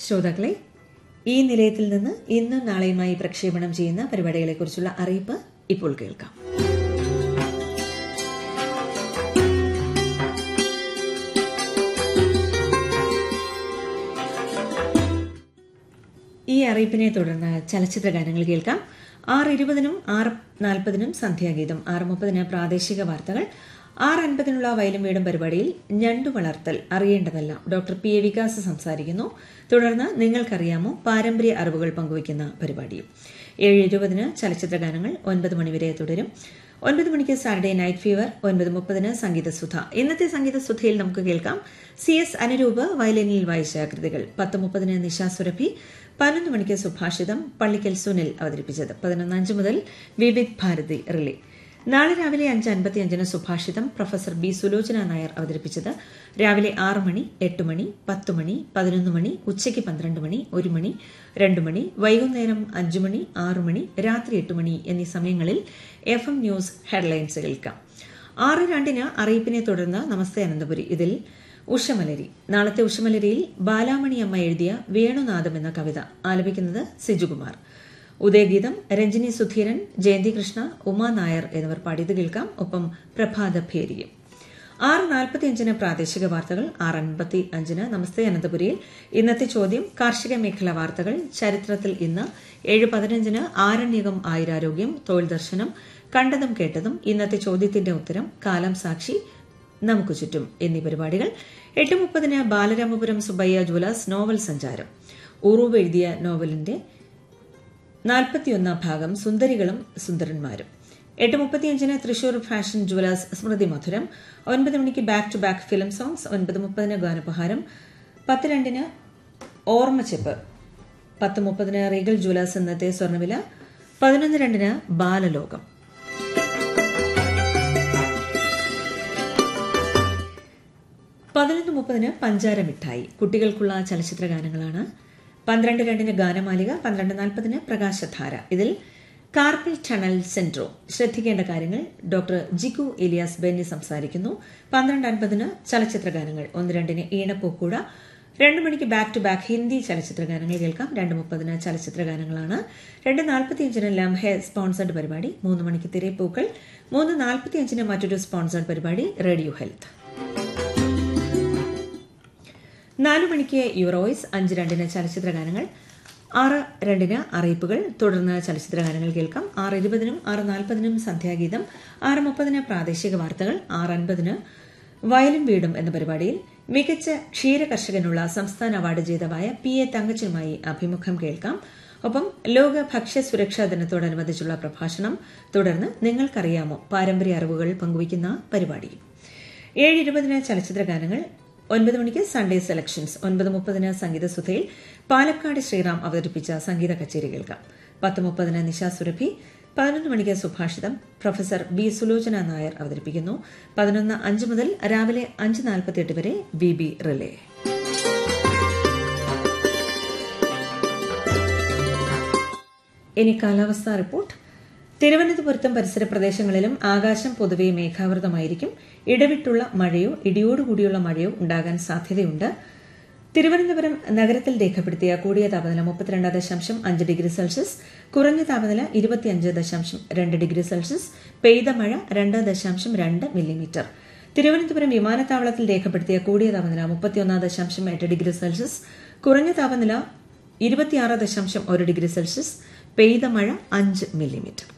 ശ്രോതാക്കളെ ഈ നിലയത്തിൽ നിന്ന് ഇന്നും നാളെയുമായി പ്രക്ഷേപണം ചെയ്യുന്ന പരിപാടികളെക്കുറിച്ചുള്ള അറിയിപ്പ് ഇപ്പോൾ കേൾക്കാം ഈ അറിയിപ്പിനെ തുടർന്ന് ചലച്ചിത്ര ഗാനങ്ങൾ കേൾക്കാം ആറ് ഇരുപതിനും ആറ് നാൽപ്പതിനും സന്ധ്യാഗീതം ആറ് മുപ്പതിന് പ്രാദേശിക വാർത്തകൾ ആറ് അൻപതിനുള്ള വയലും വീടും പരിപാടിയിൽ ഞണ്ടു വളർത്തൽ അറിയേണ്ടതെല്ലാം ഡോക്ടർ പി എ വികാസ് സംസാരിക്കുന്നു തുടർന്ന് നിങ്ങൾക്കറിയാമോ പാരമ്പര്യ അറിവുകൾ പങ്കുവയ്ക്കുന്ന പരിപാടിയും ഏഴ് ഇരുപതിന് ചലച്ചിത്ര ഗാനങ്ങൾ ഒൻപത് മണിവരെ തുടരും ഒൻപത് മണിക്ക് സാറ്റർഡേ നൈറ്റ് ഫീവർ ഒൻപത് മുപ്പതിന് സംഗീത സുധ ഇന്നത്തെ സംഗീത സുധയിൽ നമുക്ക് കേൾക്കാം സി എസ് അനുരൂപ് വയലിനിൽ വായിച്ച കൃതികൾ പത്ത് മുപ്പതിന് നിശാ സുരഭി പതിനൊന്ന് മണിക്ക് സുഭാഷിതം പള്ളിക്കൽ സുനിൽ അവതരിപ്പിച്ചത് പതിനൊന്നഞ്ച് മുതൽ വിവിധ് ഭാരതി റിലേ നാളെ രാവിലെ അഞ്ച് അൻപത്തിയഞ്ചിന് സുഭാഷിതം പ്രൊഫസർ ബി സുലോചന നായർ അവതരിപ്പിച്ചത് രാവിലെ ആറ് മണി എട്ട് മണി പത്ത് മണി പതിനൊന്ന് മണി ഉച്ചയ്ക്ക് പന്ത്രണ്ട് മണി ഒരു മണി രണ്ട് മണി വൈകുന്നേരം അഞ്ചു മണി ആറു മണി രാത്രി എട്ട് മണി എന്നീ സമയങ്ങളിൽ എഫ് എം ന്യൂസ് ഹെഡ്ലൈൻസ് കേൾക്കാം ആറ് രണ്ടിന് അറിയിപ്പിനെ തുടർന്ന് നമസ്തേ അനന്തപുരി ഇതിൽ ഉഷമലരി നാളത്തെ ഉഷമലരിയിൽ ബാലാമണി അമ്മ എഴുതിയ വേണുനാഥം എന്ന കവിത ആലപിക്കുന്നത് സിജുകുമാർ ഉദയഗീതം രഞ്ജിനി സുധീരൻ ജയന്തി കൃഷ്ണ ഉമാ നായർ എന്നിവർ പാടിയത് കേൾക്കാം ഒപ്പം പ്രഭാത ഭേരിയും ആറ് നാൽപ്പത്തിയഞ്ചിന് പ്രാദേശിക വാർത്തകൾ ആറ് അൻപത്തി അഞ്ചിന് നമസ്തേ അനന്തപുരിയിൽ ഇന്നത്തെ ചോദ്യം കാർഷിക മേഖല വാർത്തകൾ ചരിത്രത്തിൽ ഇന്ന് ഏഴ് പതിനഞ്ചിന് ആരണ്യകം ആയുരാരോഗ്യം തൊഴിൽ ദർശനം കണ്ടതും കേട്ടതും ഇന്നത്തെ ചോദ്യത്തിന്റെ ഉത്തരം കാലം സാക്ഷി നമുക്ക് ചുറ്റും എന്നീ പരിപാടികൾ എട്ട് മുപ്പതിന് ബാലരാമപുരം സുബയ്യ ജ്വലാസ് നോവൽ സഞ്ചാരം ഉറൂബ് എഴുതിയ നോവലിന്റെ നാൽപ്പത്തിയൊന്നാം ഭാഗം സുന്ദരികളും സുന്ദരന്മാരും എട്ട് മുപ്പത്തിയഞ്ചിന് തൃശൂർ ഫാഷൻ ജുവലേഴ്സ് സ്മൃതി മധുരം ഒൻപത് മണിക്ക് back to back film songs ഒൻപത് മുപ്പതിന് ഗാനപഹാരം പത്ത് രണ്ടിന് ഓർമ്മച്ചെപ്പ് പത്ത് മുപ്പതിന് റീഗൽ ജുവലേഴ്സ് ഇന്നത്തെ സ്വർണ്ണവില പതിനൊന്ന് രണ്ടിന് ബാലലോകം പതിനൊന്ന് മുപ്പതിന് പഞ്ചാര മിഠായി കുട്ടികൾക്കുള്ള ചലച്ചിത്ര ഗാനങ്ങളാണ് പന്ത്രണ്ട് രണ്ടിന് ഗാനമാലിക പന്ത്രണ്ട് നാൽപ്പതിന് പ്രകാശധാര ഇതിൽ കാർപ്പിൽ ടണൽ സിൻഡ്രോം ശ്രദ്ധിക്കേണ്ട കാര്യങ്ങൾ ഡോക്ടർ ജിക്കു എലിയാസ് ബെന്നി സംസാരിക്കുന്നു പന്ത്രണ്ട് അൻപതിന് ചലച്ചിത്ര ഗാനങ്ങൾ ഒന്ന് രണ്ടിന് ഈണപ്പൂക്കൂട രണ്ട് മണിക്ക് ബാക്ക് ടു ബാക്ക് ഹിന്ദി ചലച്ചിത്ര ഗാനങ്ങൾ കേൾക്കാം രണ്ട് മുപ്പതിന് ചലച്ചിത്ര ഗാനങ്ങളാണ് രണ്ട് നാൽപ്പത്തിയഞ്ചിന് ലംഹെ സ്പോൺസർഡ് പരിപാടി മൂന്ന് മണിക്ക് തിരപ്പൂക്കൾ മൂന്ന് നാൽപ്പത്തിയഞ്ചിന് മറ്റൊരു സ്പോൺസർഡ് പരിപാടി റേഡിയോ ഹെൽത്ത് നാലു മണിക്ക് യുറോയ്സ് അഞ്ച് രണ്ടിന് ചലച്ചിത്ര ഗാനങ്ങൾ ആറ് രണ്ടിന് അറിയിപ്പുകൾ തുടർന്ന് ചലച്ചിത്ര ഗാനങ്ങൾ കേൾക്കാം ആറ് ഇരുപതിനും ആറ് നാൽപ്പതിനും സന്ധ്യാഗീതം ആറ് മുപ്പതിന് പ്രാദേശിക വാർത്തകൾ ആറ് അൻപതിന് വയലും വീടും എന്ന പരിപാടിയിൽ മികച്ച ക്ഷീര കർഷകനുള്ള സംസ്ഥാന അവാർഡ് ജേതാവായ പി എ തങ്കച്ചനുമായി അഭിമുഖം കേൾക്കാം ഒപ്പം ലോക ഭക്ഷ്യ സുരക്ഷാ ദിനത്തോടനുബന്ധിച്ചുള്ള പ്രഭാഷണം തുടർന്ന് നിങ്ങൾക്കറിയാമോ പാരമ്പര്യ അറിവുകൾ പങ്കുവയ്ക്കുന്ന പരിപാടിയും ഏഴ് ഇരുപതിന് ചലച്ചിത്ര ഗാനങ്ങൾ ഒൻപത് മണിക്ക് സൺഡേ സെലക്ഷൻസ് ഒൻപത് മുപ്പതിന് സംഗീത സുധയിൽ പാലക്കാട് ശ്രീറാം അവതരിപ്പിച്ച സംഗീത കച്ചേരി കേൾക്കാം പത്ത് മുപ്പതിന് നിശാ സുരഭി പതിനൊന്ന് മണിക്ക് സുഭാഷിതം പ്രൊഫസർ ബി സുലോചന നായർ അവതരിപ്പിക്കുന്നു പതിനൊന്ന് അഞ്ച് മുതൽ രാവിലെ അഞ്ച് നാൽപ്പത്തിയെട്ട് വരെ ബി ബി റിലേ ഇനി കാലാവസ്ഥാ റിപ്പോർട്ട് തിരുവനന്തപുരത്തും പരിസര പ്രദേശങ്ങളിലും ആകാശം പൊതുവെ മേഘാവൃതമായിരിക്കും ഇടവിട്ടുള്ള മഴയോ ഇടിയോടുകൂടിയുള്ള മഴയോ ഉണ്ടാകാൻ സാധ്യതയുണ്ട് തിരുവനന്തപുരം നഗരത്തിൽ രേഖപ്പെടുത്തിയ കൂടിയ താപനില മുപ്പത്തിരണ്ട് ദശാംശം അഞ്ച് ഡിഗ്രി സെൽഷ്യസ് കുറഞ്ഞ താപനില ഇരുപത്തിയഞ്ച് ദശാംശം രണ്ട് ഡിഗ്രി സെൽഷ്യസ് പെയ്ത മഴ രണ്ട് ദശാംശം രണ്ട് മില്ലിമീറ്റർ തിരുവനന്തപുരം വിമാനത്താവളത്തിൽ രേഖപ്പെടുത്തിയ കൂടിയ താപനില മുപ്പത്തിയൊന്ന് ദശാംശം എട്ട് ഡിഗ്രി സെൽഷ്യസ് കുറഞ്ഞ താപനില ഇരുപത്തിയാറ് ദശാംശം ഒരു ഡിഗ്രി സെൽഷ്യസ് പെയ്ത മഴ അഞ്ച് മില്ലിമീറ്റർ